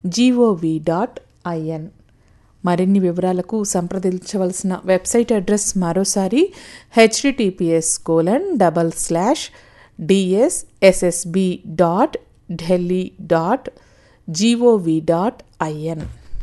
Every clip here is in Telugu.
జీఓవి డాట్ ఐఎన్ మరిన్ని వివరాలకు సంప్రదించవలసిన వెబ్సైట్ అడ్రస్ మరోసారి HTTPS colon double slash DSSSB dot Delhi dot GOV dot IN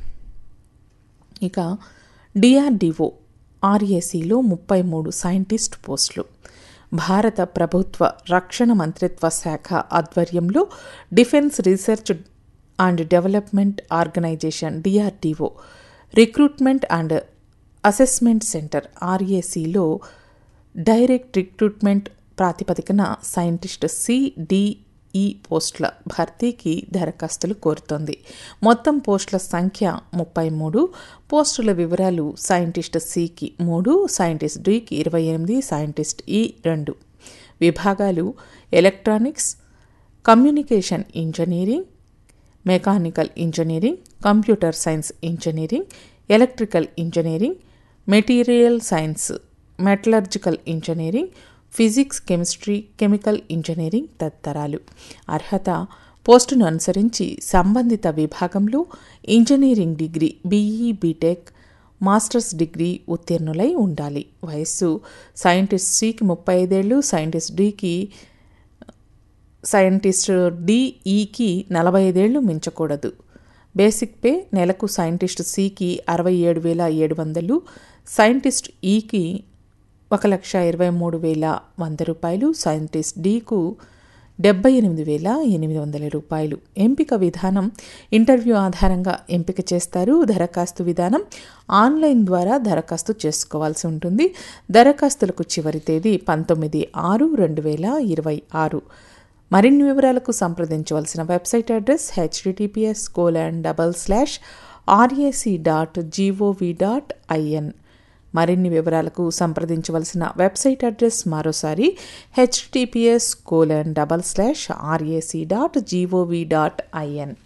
ఇక డిఆర్డిఓ ఆర్ఏసీలో ముప్పై మూడు సైంటిస్ట్ పోస్టులు భారత ప్రభుత్వ రక్షణ మంత్రిత్వ శాఖ ఆధ్వర్యంలో defence research and development organisation DRDO recruitment and assessment centre ఆర్ఏసీలో డైరెక్ట్ రిక్రూట్మెంట్ ప్రాతిపదికన సైంటిస్ట్ సిడిఈ పోస్టుల భర్తీకి దరఖాస్తులు కోరుతోంది మొత్తం పోస్టుల సంఖ్య ముప్పై మూడు పోస్టుల వివరాలు సైంటిస్ట్ సికి మూడు సైంటిస్ట్ డికి ఇరవై ఎనిమిది సైంటిస్ట్ ఈ రెండు విభాగాలు electronics communication engineering mechanical engineering computer science engineering electrical engineering material science metallurgical engineering physics chemistry chemical engineering తదితరాలు అర్హత పోస్టును అనుసరించి సంబంధిత విభాగంలో engineering degree BE BTech masters degree ఉత్తీర్ణులై ఉండాలి వయస్సు సైంటిస్ట్ సికి ముప్పై ఐదేళ్ళు సైంటిస్ట్ డికి సైంటిస్ట్ డిఈకి నలభై ఐదేళ్లు మించకూడదు బేసిక్ పే నెలకు సైంటిస్ట్ సికి అరవై ఏడు వేల ఏడు వందలు సైంటిస్ట్ ఈకి ఒక లక్ష ఇరవై మూడు వేల వంద రూపాయలు సైంటిస్ట్ డీకు డెబ్బై ఎనిమిది వేల ఎనిమిది వందల రూపాయలు ఎంపిక విధానం ఇంటర్వ్యూ ఆధారంగా ఎంపిక చేస్తారు దరఖాస్తు విధానం ఆన్లైన్ ద్వారా దరఖాస్తు చేసుకోవాల్సి ఉంటుంది దరఖాస్తులకు చివరి తేదీ పంతొమ్మిది ఆరు రెండు వేల ఇరవై ఆరు మరిన్ని వివరాలకు సంప్రదించవలసిన website address HTTPS colon double slash RAC dot GOV dot IN మరిన్ని వివరాలకు సంప్రదించవలసిన వెబ్సైట్ అడ్రస్ మరోసారి HTTPS colon double slash RAC dot GOV dot IN